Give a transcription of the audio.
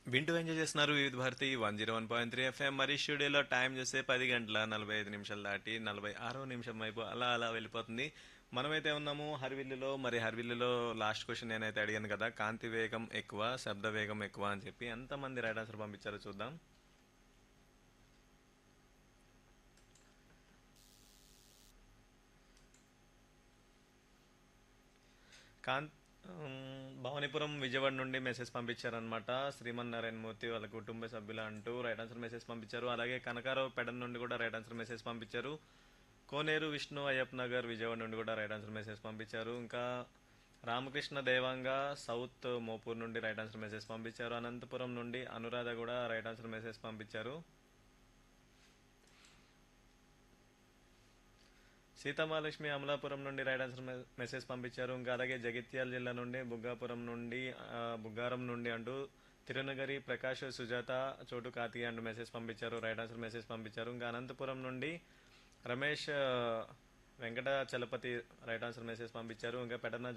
వింటూ ఎంజాయ్ చేస్తున్నారు Vividh Bharati one zero one point three FM మరి స్టూడియోలో టైం చూస్తే పది గంటల నలభై ఐదు నిమిషాలు దాటి నలభై ఆరో నిమిషం అయిపో అలా అలా వెళ్ళిపోతుంది మనమైతే ఉన్నాము హర్విల్లులో మరి హర్విల్లులో లాస్ట్ క్వశ్చన్ నేనైతే అడిగాను కదా కాంతి వేగం ఎక్కువ శబ్ద వేగం ఎక్కువ అని చెప్పి ఎంతమంది రైట్ ఆన్సర్ పంపించారో చూద్దాం కాంత్ ఉమ్, భవానీపురం విజయవాడ నుండి మెసేజ్ పంపించారనమాట శ్రీమన్నారాయణ మూర్తి వాళ్ళ కుటుంబ సభ్యులు అంటూ రైట్ ఆన్సర్ మెసేజ్ పంపించారు అలాగే కనకారావు పెడన్ నుండి కూడా రైట్ ఆన్సర్ మెసేజ్ పంపించారు కోనేరు విష్ణు అయ్యప్ప నగర్ విజయవాడ నుండి కూడా రైట్ ఆన్సర్ మెసేజ్ పంపించారు ఇంకా రామకృష్ణ దేవాంగ సౌత్ మోపూర్ నుండి రైట్ ఆన్సర్ మెసేజ్ పంపించారు అనంతపురం నుండి అనురాధ కూడా రైట్ ఆన్సర్ మెసేజ్ పంపించారు సీతమహాలక్ష్మి అమలాపురం నుండి రైట్ ఆన్సర్ మె- మెసేజ్ పంపించారు ఇంకా అలాగే జగిత్యాల జిల్లా నుండి బుగ్గాపురం నుండి ఆ, బుగ్గారం నుండి అంటూ తిరునగరి ప్రకాష్ సుజాత చోటు కార్తికేయ అంటూ మెసేజ్ పంపించారు రైట్ ఆన్సర్ మెసేజ్ పంపించారు ఇంకా అనంతపురం నుండి రమేష్ ఆ, Venkata Chalapathi right answer message పంపించారు ఇంకా పెడన